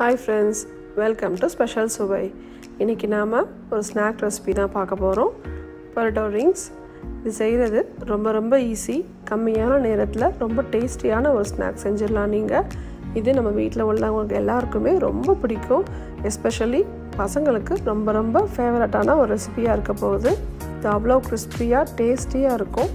hi friends welcome to special சுவை இன்றைக்கி நாம் ஒரு ஸ்நாக் ரெசிபி தான் பார்க்க போகிறோம் பரோட்டோ ரிங்ஸ் இது செய்கிறது ரொம்ப ரொம்ப ஈஸி கம்மியான நேரத்தில் ரொம்ப டேஸ்டியான ஒரு ஸ்நாக் செஞ்சிடலாம் நீங்கள் இது நம்ம வீட்டில் உள்ளவங்களுக்கு எல்லாருக்குமே ரொம்ப பிடிக்கும் எஸ்பெஷலி பசங்களுக்கு ரொம்ப ரொம்ப ஃபேவரட்டான ஒரு ரெசிபியாக இருக்க போகுது இது அவ்வளோ கிறிஸ்பியாக டேஸ்டியாக இருக்கும்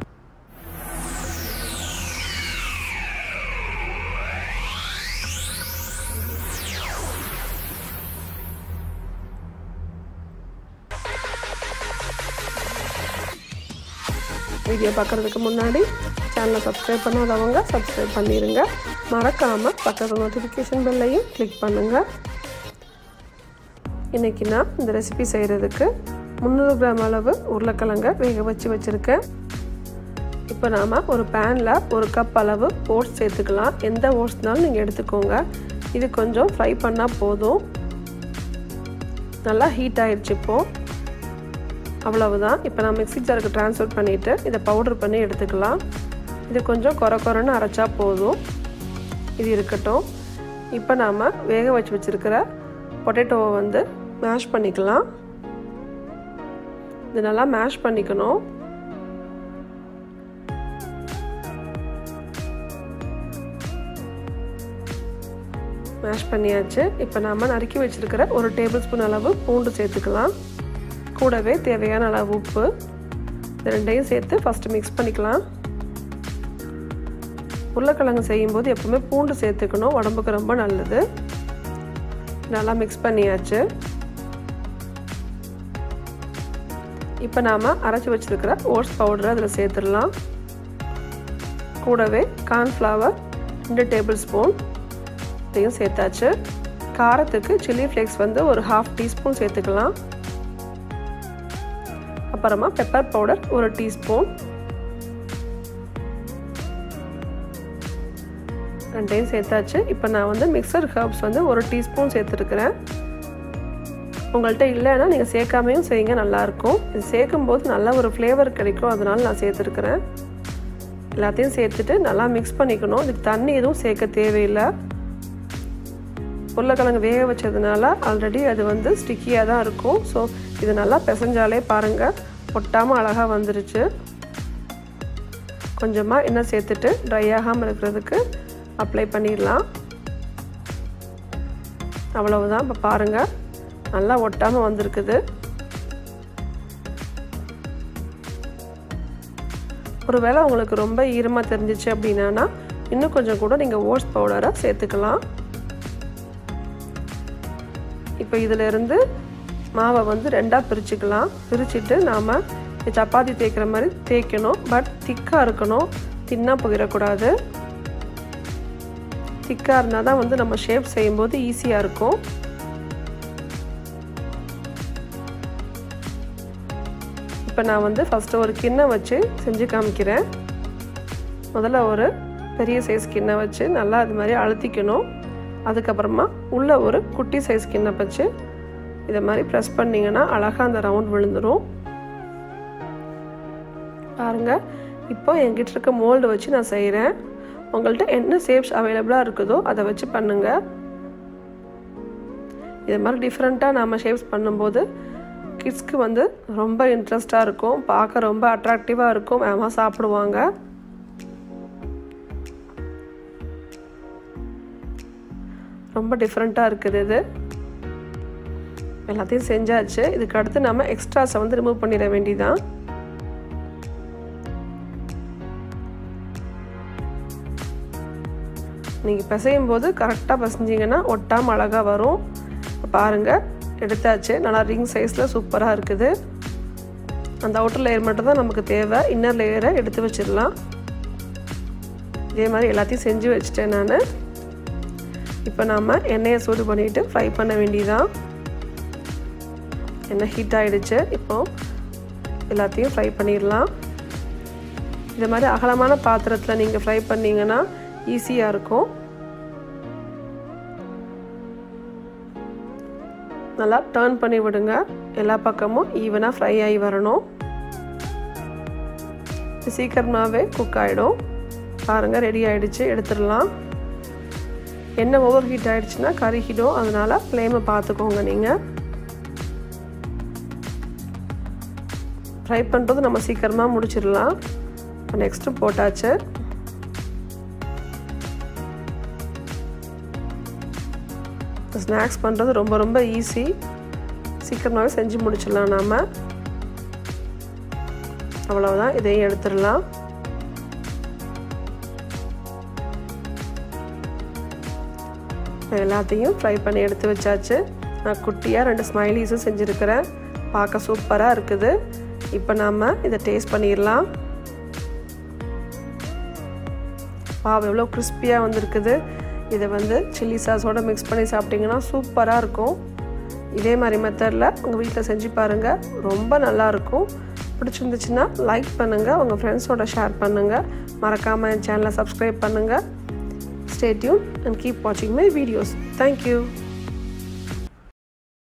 வீடியோ பார்க்குறதுக்கு முன்னாடி சேனலை சப்ஸ்கிரைப் பண்ணாதவங்க சப்ஸ்கிரைப் பண்ணிடுங்க மறக்காமல் பக்கத்தில் நோட்டிஃபிகேஷன் பெல்லையும் கிளிக் பண்ணுங்கள் இன்றைக்கி நான் இந்த ரெசிபி செய்கிறதுக்கு முந்நூறு கிராம் அளவு உருளைக்கிழங்க வேக வச்சு வச்சுருக்கேன் இப்போ நாம் ஒரு பேனில் ஒரு கப் அளவு ஓட்ஸ் சேர்த்துக்கலாம் எந்த ஓட்ஸ்னாலும் நீங்கள் எடுத்துக்கோங்க இது கொஞ்சம் ஃப்ரை பண்ணால் போதும் நல்லா ஹீட் ஆகிடுச்சு இப்போது அவ்வளவுதான் இப்போ நான் மிக்ஸி ஜாருக்கு ட்ரான்ஸ்ஃபர் பண்ணிவிட்டு இதை பவுடர் பண்ணி எடுத்துக்கலாம் இது கொஞ்சம் குறை குறைன்னு அரைச்சா போதும் இது இருக்கட்டும் இப்போ நாம் வேக வச்சு வச்சுருக்கிற பொட்டேட்டோவை வந்து மேஷ் பண்ணிக்கலாம் இது நல்லா மேஷ் பண்ணிக்கணும் மேஷ் பண்ணியாச்சு இப்போ நாம் நறுக்கி வச்சுருக்கிற ஒரு டேபிள் ஸ்பூன் அளவு பூண்டு சேர்த்துக்கலாம் கூடவே தேவையான அளவு உப்பு இது ரெண்டையும் சேர்த்து ஃபஸ்ட்டு மிக்ஸ் பண்ணிக்கலாம் உருளைக்கிழங்கு செய்யும்போது எப்பவுமே பூண்டு சேர்த்துக்கணும் உடம்புக்கு ரொம்ப நல்லது நல்லா மிக்ஸ் பண்ணியாச்சு இப்போ நாம் அரைச்சி வச்சுருக்கிற ஓட்ஸ் பவுடரை அதில் சேர்த்துடலாம் கூடவே கார்ன்ஃப்ளவர் ரெண்டு டேபிள் ஸ்பூன் இதையும் சேர்த்தாச்சு காரத்துக்கு சில்லி ஃப்ளேக்ஸ் வந்து ஒரு ஹாஃப் டீஸ்பூன் சேர்த்துக்கலாம் அப்புறமா பெப்பர் பவுடர் ஒரு டீஸ்பூன் ரெண்டையும் சேர்த்தாச்சு இப்போ நான் வந்து மிக்சர் ஹர்ப்ஸ் வந்து ஒரு டீஸ்பூன் சேர்த்துருக்குறேன் உங்கள்கிட்ட இல்லைன்னா நீங்கள் சேர்க்காமையும் செய்யுங்க நல்லாயிருக்கும் இது சேர்க்கும் போது நல்ல ஒரு ஃப்ளேவர் கிடைக்கும் அதனால நான் சேர்த்துருக்குறேன் எல்லாத்தையும் சேர்த்துட்டு நல்லா மிக்ஸ் பண்ணிக்கணும் இதுக்கு தண்ணி எதுவும் சேர்க்க தேவையில்லை உருளைக்கிழங்கு வேக வச்சதுனால ஆல்ரெடி அது வந்து ஸ்டிக்கியாக தான் இருக்கும் ஸோ இது நல்லா பிசைஞ்சாலே பாருங்கள் ஒட்டாமல் அழகாக வந்துருச்சு கொஞ்சமாக எண்ணெய் சேர்த்துட்டு ட்ரை ஆகாமல் இருக்கிறதுக்கு அப்ளை பண்ணிடலாம் அவ்வளவுதான் இப்போ பாருங்கள் நல்லா ஒட்டாமல் வந்திருக்குது ஒருவேளை உங்களுக்கு ரொம்ப ஈரமாக தெரிஞ்சிச்சு அப்படின்னா இன்னும் கொஞ்சம் கூட நீங்கள் ஓட்ஸ் பவுடரை சேர்த்துக்கலாம் இப்போ இதிலிருந்து மாவை வந்து ரெண்டாக பிரிச்சுக்கலாம் பிரிச்சுட்டு நாம் சப்பாத்தி தேய்க்கிற மாதிரி தேய்க்கணும் பட் திக்காக இருக்கணும் தின்னாக போயிடக்கூடாது திக்காக இருந்தால் தான் வந்து நம்ம ஷேப் செய்யும்போது ஈஸியாக இருக்கும் இப்போ நான் வந்து ஃபஸ்ட்டு ஒரு கிண்ணம் வச்சு செஞ்சு காமிக்கிறேன் முதல்ல ஒரு பெரிய சைஸ் கிண்ணம் வச்சு நல்லா அது மாதிரி அழுத்திக்கணும் அதுக்கப்புறமா உள்ளே ஒரு குட்டி சைஸ் கிண்ணம் வச்சு இதை மாதிரி ப்ரெஸ் பண்ணிங்கன்னா அழகாக அந்த ரவுண்ட் விழுந்துடும் பாருங்கள் இப்போ என்கிட்ட இருக்க மோல்டு வச்சு நான் செய்கிறேன் உங்கள்கிட்ட என்ன ஷேப்ஸ் அவைலபிளாக இருக்குதோ அதை வச்சு பண்ணுங்கள் இது மாதிரி டிஃப்ரெண்ட்டாக நாம் ஷேப்ஸ் பண்ணும்போது கிட்ஸ்க்கு வந்து ரொம்ப இன்ட்ரெஸ்டாக இருக்கும் பார்க்க ரொம்ப அட்ராக்டிவாக இருக்கும் வேகமாக சாப்பிடுவாங்க ரொம்ப டிஃப்ரெண்ட்டாக இருக்குது இது எல்லாத்தையும் செஞ்சாச்சு இதுக்கு அடுத்து நம்ம எக்ஸ்ட்ராஸை வந்து ரிமூவ் பண்ணிட வேண்டியதான் நீங்கள் பிசையும் போது கரெக்டாக பிசைஞ்சிங்கன்னா ஒட்டாமல் அழகாக வரும் பாருங்கள் எடுத்தாச்சு நல்லா ரிங் சைஸில் சூப்பராக இருக்குது அந்த அவுட்டர் லேயர் மட்டும் தான் நமக்கு தேவை இன்னர் லேயரை எடுத்து வச்சிடலாம் இதே மாதிரி எல்லாத்தையும் செஞ்சு வச்சுட்டேன் நான் இப்போ நாம் எண்ணெயை சூடு பண்ணிவிட்டு ஃப்ரை பண்ண வேண்டியதான் எண்ணெய் ஹீட் ஆகிடுச்சு இப்போது எல்லாத்தையும் ஃப்ரை பண்ணிடலாம் இது மாதிரி அகலமான பாத்திரத்தில் நீங்கள் ஃப்ரை பண்ணிங்கன்னா ஈஸியாக இருக்கும் நல்லா டேர்ன் பண்ணி விடுங்க எல்லா பக்கமும் ஈவனாக ஃப்ரை ஆகி வரணும் சீக்கிரமாகவே குக் ஆகிடும் பாருங்கள் ரெடி ஆகிடுச்சு எடுத்துடலாம் எண்ணெய் ஓவர் ஹீட் ஆகிடுச்சுன்னா கருகிடும் அதனால் ஃப்ளேமை பார்த்துக்கோங்க நீங்கள் ஃப்ரை பண்ணுறது நம்ம சீக்கிரமாக முடிச்சிடலாம் இப்போ நெக்ஸ்ட்டு போட்டாச்சு ஸ்நாக்ஸ் பண்ணுறது ரொம்ப ரொம்ப ஈஸி சீக்கிரமாகவே செஞ்சு முடிச்சிடலாம் நாம் அவ்வளோதான் இதையும் எடுத்துடலாம் எல்லாத்தையும் ஃப்ரை பண்ணி எடுத்து வச்சாச்சு நான் குட்டியாக ரெண்டு ஸ்மைலீஸும் செஞ்சுருக்கிறேன் பார்க்க சூப்பராக இருக்குது இப்போ நாம் இதை டேஸ்ட் பண்ணிடலாம் பாவ் எவ்வளோ கிறிஸ்பியாக வந்திருக்குது இதை வந்து சில்லி சாஸோடு மிக்ஸ் பண்ணி சாப்பிட்டிங்கன்னா சூப்பராக இருக்கும் இதே மாதிரி மெத்தடில் உங்கள் வீட்டில் செஞ்சு பாருங்கள் ரொம்ப நல்லாயிருக்கும் பிடிச்சிருந்துச்சுன்னா லைக் பண்ணுங்கள் உங்கள் ஃப்ரெண்ட்ஸோட ஷேர் பண்ணுங்கள் மறக்காமல் என் சேனலை சப்ஸ்கிரைப் பண்ணுங்கள் ஸ்டே டியூன் அண்ட் கீப் வாட்சிங் மை வீடியோஸ் தேங்க்யூ